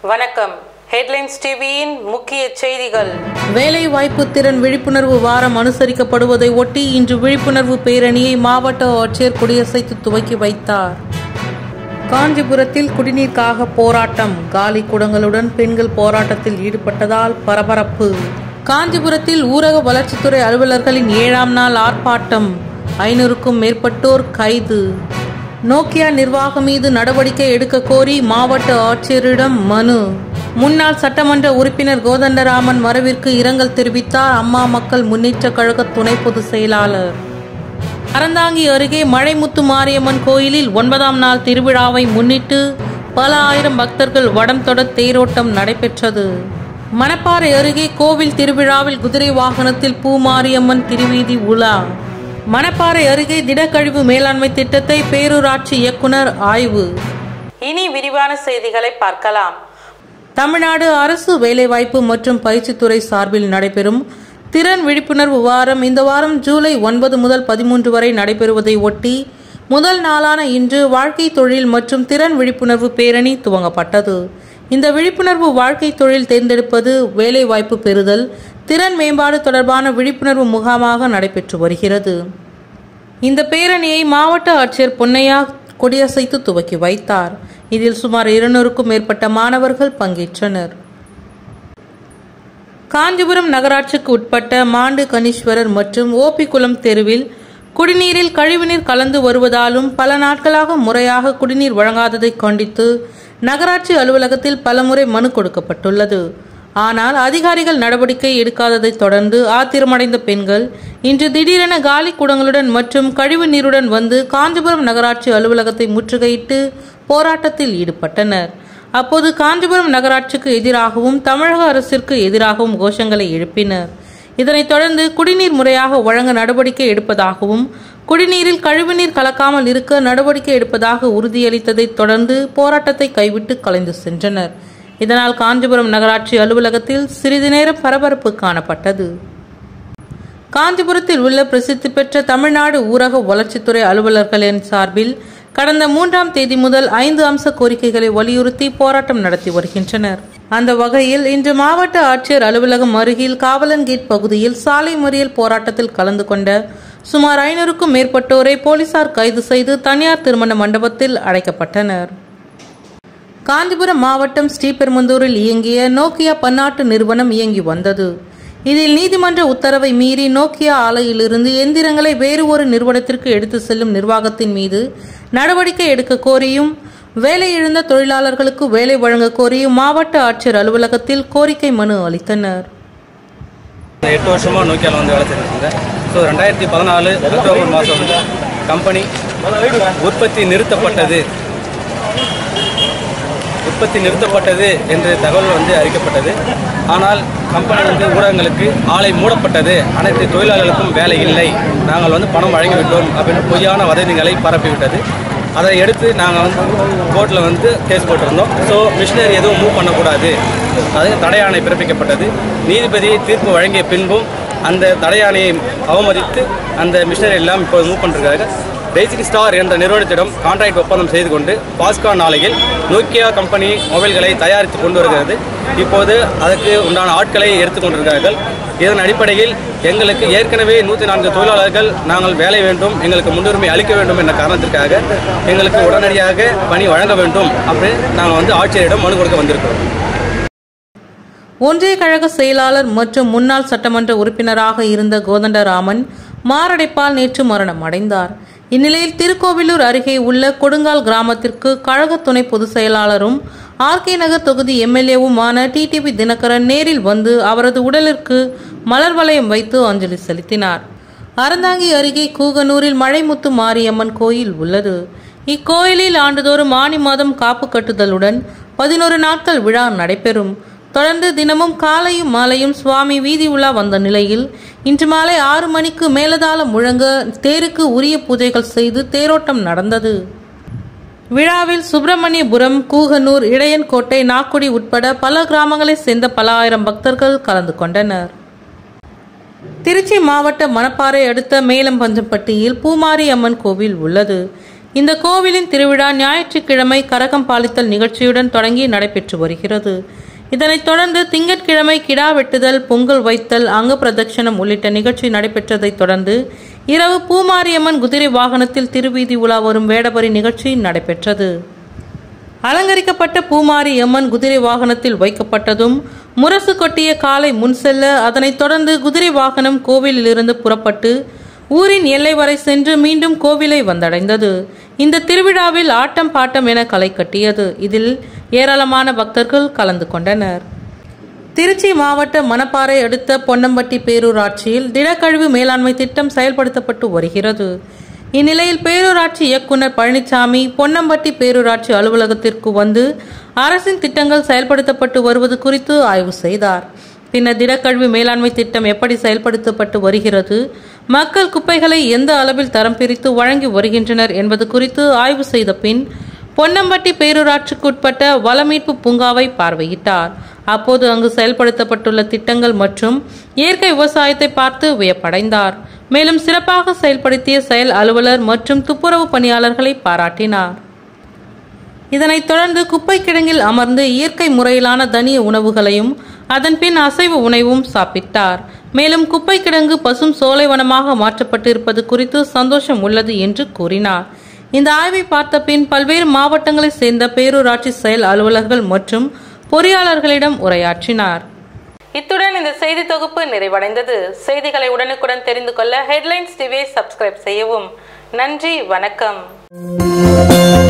வணக்கம் ஹெட்லைன்ஸ் டிவியின் முக்கிய செய்திகள் வேலை வாய்ப்பு திறன் விழிப்புணர்வு வாரம் அனுசரிக்கப்படுவதை ஒட்டி இன்று விழிப்புணர்வு பேரணியை மாவட்ட ஆட்சியர் கொடியசைத்து துவக்கி வைத்தார் காஞ்சிபுரத்தில் குடிநீருக்காக போராட்டம் காலி குடங்களுடன் பெண்கள் போராட்டத்தில் ஈடுபட்டதால் பரபரப்பு காஞ்சிபுரத்தில் ஊரக வளர்ச்சித்துறை அலுவலர்களின் ஏழாம் நாள் ஆர்ப்பாட்டம் ஐநூறுக்கும் மேற்பட்டோர் கைது நோக்கியா நிர்வாகம் மீது நடவடிக்கை எடுக்க கோரி மாவட்ட ஆட்சியரிடம் மனு முன்னாள் சட்டமன்ற உறுப்பினர் கோதண்டராமன் மறைவிற்கு இரங்கல் தெரிவித்தார் அம்மா மக்கள் முன்னேற்ற கழக துணை பொதுச் செயலாளர் அறந்தாங்கி அருகே மழைமுத்து மாரியம்மன் கோயிலில் ஒன்பதாம் நாள் திருவிழாவை முன்னிட்டு பல ஆயிரம் பக்தர்கள் வடம் தொட தேரோட்டம் நடைபெற்றது மணப்பாறை அருகே கோவில் திருவிழாவில் குதிரை வாகனத்தில் பூமாரியம்மன் திருவீதி உலா மணப்பாறை அருகே திடக்கழிவு மேலாண்மை திட்டத்தை பேரூராட்சி இயக்குனர் ஆய்வு இனி விரிவான செய்திகளை பார்க்கலாம் தமிழ்நாடு அரசு வேலைவாய்ப்பு மற்றும் பயிற்சித்துறை சார்பில் நடைபெறும் திறன் விழிப்புணர்வு வாரம் இந்த வாரம் ஜூலை ஒன்பது முதல் பதிமூன்று வரை நடைபெறுவதை ஒட்டி முதல் நாளான இன்று வாழ்க்கை தொழில் மற்றும் திறன் விழிப்புணர்வு பேரணி துவங்கப்பட்டது இந்த விழிப்புணர்வு வாழ்க்கை தொழில் தேர்ந்தெடுப்பது வேலைவாய்ப்பு பெறுதல் திறன் மேம்பாடு தொடர்பான விழிப்புணர்வு முகாமாக நடைபெற்று வருகிறது இந்த பேரணியை மாவட்ட ஆட்சியர் பொன்னையா கொடியசைத்து துவக்கி வைத்தார் இதில் சுமார் இருநூறுக்கும் மேற்பட்ட மாணவர்கள் பங்கேற்றனர் காஞ்சிபுரம் நகராட்சிக்கு உட்பட்ட மாண்டு கணீஸ்வரர் மற்றும் ஓபிக்குளம் தெருவில் குடிநீரில் கழிவுநீர் கலந்து வருவதாலும் பல நாட்களாக முறையாக குடிநீர் வழங்காததை கண்டித்து நகராட்சி அலுவலகத்தில் பலமுறை மனு கொடுக்கப்பட்டுள்ளது ஆனால் அதிகாரிகள் நடவடிக்கை எடுக்காததை தொடர்ந்து ஆத்திரமடைந்த பெண்கள் இன்று திடீரென காலி குடங்களுடன் மற்றும் கழிவு நீருடன் வந்து காஞ்சிபுரம் நகராட்சி அலுவலகத்தை முற்றுகையிட்டு போராட்டத்தில் ஈடுபட்டனர் அப்போது காஞ்சிபுரம் நகராட்சிக்கு எதிராகவும் தமிழக அரசிற்கு எதிராகவும் கோஷங்களை எழுப்பினர் இதனைத் தொடர்ந்து குடிநீர் முறையாக வழங்க நடவடிக்கை எடுப்பதாகவும் குடிநீரில் கழிவுநீர் கலக்காமல் இருக்க நடவடிக்கை எடுப்பதாக உறுதியளித்ததைத் தொடர்ந்து போராட்டத்தை கைவிட்டு கலைந்து சென்றனர் இதனால் காஞ்சிபுரம் நகராட்சி அலுவலகத்தில் சிறிது நேரம் பரபரப்பு காணப்பட்டது காஞ்சிபுரத்தில் உள்ள பிரசித்தி பெற்ற தமிழ்நாடு ஊரக வளர்ச்சித்துறை அலுவலர்களின் சார்பில் கடந்த மூன்றாம் தேதி முதல் ஐந்து அம்ச கோரிக்கைகளை வலியுறுத்தி போராட்டம் நடத்தி வருகின்றனர் அந்த வகையில் இன்று மாவட்ட ஆட்சியர் அலுவலகம் அருகில் காவலன் கேட் பகுதியில் சாலை மறியல் போராட்டத்தில் கலந்து கொண்ட சுமார் ஐநூறுக்கும் மேற்பட்டோரை போலீசார் கைது செய்து தனியார் திருமண மண்டபத்தில் அடைக்கப்பட்டனர் காஞ்சிபுரம் மாவட்டம் ஸ்ரீபெரும்புதூரில் இயங்கிய நோக்கியா பன்னாட்டு நிறுவனம் இயங்கி வந்தது இதில் நீதிமன்ற உத்தரவை மீறி நோக்கியா ஆலையிலிருந்து எந்திரங்களை வேறு ஒரு நிறுவனத்திற்கு எடுத்து செல்லும் நிர்வாகத்தின் மீது நடவடிக்கை எடுக்க கோரியும் வேலை இழந்த தொழிலாளர்களுக்கு வேலை வழங்க கோரியும் மாவட்ட ஆட்சியர் அலுவலகத்தில் கோரிக்கை மனு அளித்தனர் எட்டு வருஷமாக நோக்கியாவில் வந்து வேலை செஞ்சுருந்தேன் ஸோ ரெண்டாயிரத்தி பதினாலு அக்டோபர் மாதம் வந்து கம்பெனி உற்பத்தி நிறுத்தப்பட்டது உற்பத்தி நிறுத்தப்பட்டது என்று தகவல் வந்து அறிக்கப்பட்டது ஆனால் கம்பெனி வந்து ஊடகங்களுக்கு ஆலை மூடப்பட்டது அனைத்து தொழிலாளர்களுக்கும் வேலை இல்லை நாங்கள் வந்து பணம் வழங்கிவிட்டோம் அப்படின்னு பொய்யான வதந்திகளை பரப்பிவிட்டது அதை எடுத்து நாங்கள் வந்து கோர்ட்டில் வந்து கேஸ் போட்டிருந்தோம் ஸோ மிஷினரி எதுவும் மூவ் பண்ணக்கூடாது அது தடையாணை பிறப்பிக்கப்பட்டது நீதிபதி தீர்ப்பு வழங்கிய பின்பும் அந்த தடையாணையை அவமதித்து அந்த மிஷினரி எல்லாம் இப்போது மூவ் பண்ணிருக்காங்க பேசிக் ஸ்டார் என்ற நிறுவனத்திடம் கான்ட்ராக்ட் ஒப்பந்தம் செய்து கொண்டு பாஸ்கான் ஆலையில் நோக்கியா கம்பெனி மொபைல்களை தயாரித்து கொண்டு வருகிறது இப்போது அதற்கு உண்டான ஆட்களை எடுத்துக்கொண்டிருக்கிறார்கள் இதன் அடிப்படையில் எங்களுக்கு ஏற்கனவே நூற்றி நான்கு தொழிலாளர்கள் நாங்கள் வேலை வேண்டும் எங்களுக்கு முன்னுரிமை அளிக்க வேண்டும் என்ற காரணத்திற்காக எங்களுக்கு உடனடியாக பணி வழங்க வேண்டும் அப்படின்னு நாங்கள் வந்து ஆட்சியரிடம் மனு கொடுக்க வந்திருக்கிறோம் ஒன்றிய கழக செயலாளர் மற்றும் முன்னாள் சட்டமன்ற உறுப்பினராக இருந்த கோதண்டராமன் மாரடைப்பால் நேற்று மரணம் அடைந்தார் இந்நிலையில் திருக்கோவிலூர் அருகே உள்ள கொடுங்கால் கிராமத்திற்கு கழக துணை பொதுச் செயலாளரும் ஆர்கே நகர் தொகுதி எம்எல்ஏவுமான டிடிவி தினகரன் நேரில் வந்து அவரது உடலிற்கு மலர் வளையம் வைத்து அஞ்சலி செலுத்தினார் அறந்தாங்கி அருகே கூகனூரில் மழைமுத்து மாரியம்மன் கோயில் உள்ளது இக்கோயிலில் ஆண்டுதோறும் ஆணி மாதம் காப்பு கட்டுதலுடன் பதினோரு நாட்கள் விழா நடைபெறும் தொடர்ந்து தினமும் காலையும் மாலையும் சுவாமி வீதி உலா வந்த நிலையில் இன்று மாலை ஆறு மணிக்கு மேலதாளம் முழங்க தேருக்கு உரிய பூஜைகள் செய்து தேரோட்டம் நடந்தது விழாவில் சுப்பிரமணியபுரம் கூகனூர் இடையன்கோட்டை நாக்குடி உட்பட பல கிராமங்களைச் சேர்ந்த பல ஆயிரம் பக்தர்கள் கலந்து கொண்டனர் திருச்சி மாவட்ட மணப்பாறை அடுத்த மேலம்பஞ்சம்பட்டியில் பூமாரி அம்மன் கோவில் உள்ளது இந்த கோவிலின் திருவிழா ஞாயிற்றுக்கிழமை கரகம் பாலித்தல் நிகழ்ச்சியுடன் தொடங்கி நடைபெற்று வருகிறது இதனைத் தொடர்ந்து திங்கட்கிழமை கிடா வெட்டுதல் பொங்கல் வைத்தல் அங்க பிரதட்சணம் உள்ளிட்ட நிகழ்ச்சி நடைபெற்றதைத் தொடர்ந்து இரவு பூமாரியம்மன் குதிரை வாகனத்தில் திருவீதி உலா வரும் வேடபரி நிகழ்ச்சி நடைபெற்றது அலங்கரிக்கப்பட்ட பூமாரி அம்மன் குதிரை வாகனத்தில் வைக்கப்பட்டதும் முரசு கொட்டிய காலை முன் செல்ல அதனைத் தொடர்ந்து குதிரை வாகனம் கோவிலிலிருந்து புறப்பட்டு ஊரின் எல்லை வரை சென்று மீண்டும் கோவிலை வந்தடைந்தது இந்த திருவிழாவில் ஆட்டம் பாட்டம் என களை கட்டியது இதில் ஏராளமான பக்தர்கள் கலந்து கொண்டனர் திருச்சி மாவட்ட மணப்பாறை அடுத்த பொன்னம்பட்டி பேரூராட்சியில் திடக்கழிவு மேலாண்மை திட்டம் செயல்படுத்தப்பட்டு வருகிறது இந்நிலையில் பேரூராட்சி இயக்குனர் பழனிசாமி பொன்னம்பட்டி பேரூராட்சி அலுவலகத்திற்கு வந்து அரசின் திட்டங்கள் செயல்படுத்தப்பட்டு வருவது குறித்து ஆய்வு செய்தார் பின்னர் திடக்கழிவு மேலாண்மை திட்டம் எப்படி செயல்படுத்தப்பட்டு வருகிறது மக்கள் குப்பைகளை எந்த அளவில் தரம் பிரித்து வழங்கி வருகின்றனர் என்பது குறித்து ஆய்வு செய்த பின் பொன்னம்பட்டி பேரூராட்சிக்குட்பட்ட வளமீட்பு பூங்காவை பார்வையிட்டார் அப்போது அங்கு செயல்படுத்தப்பட்டுள்ள திட்டங்கள் மற்றும் இயற்கை விவசாயத்தை பார்த்து வியப்படைந்தார் மேலும் சிறப்பாக செயல்படுத்திய செயல் அலுவலர் மற்றும் துப்புரவு பணியாளர்களை பாராட்டினார் இதனைத் தொடர்ந்து குப்பை கிடங்கில் அமர்ந்து இயற்கை முறையிலான தனிய உணவுகளையும் அதன் பின் அசைவ உணவும் சாப்பிட்டார் மேலும் குப்பை கிடங்கு பசும் சோலைவனமாக மாற்றப்பட்டிருப்பது குறித்து சந்தோஷம் உள்ளது என்று கூறினார் இந்த ஆய்வை பார்த்த பின் பல்வேறு மாவட்டங்களைச் சேர்ந்த பேரூராட்சி செயல் அலுவலர்கள் மற்றும் பொறியாளர்களிடம் உரையாற்றினார் இத்துடன் இந்த செய்தி தொகுப்பு நிறைவடைந்தது செய்திகளை உடனுக்குடன் தெரிந்து கொள்ள ஹெட்லைன்ஸ் டிவியை சப்ஸ்கிரைப் செய்யவும் நன்றி வணக்கம்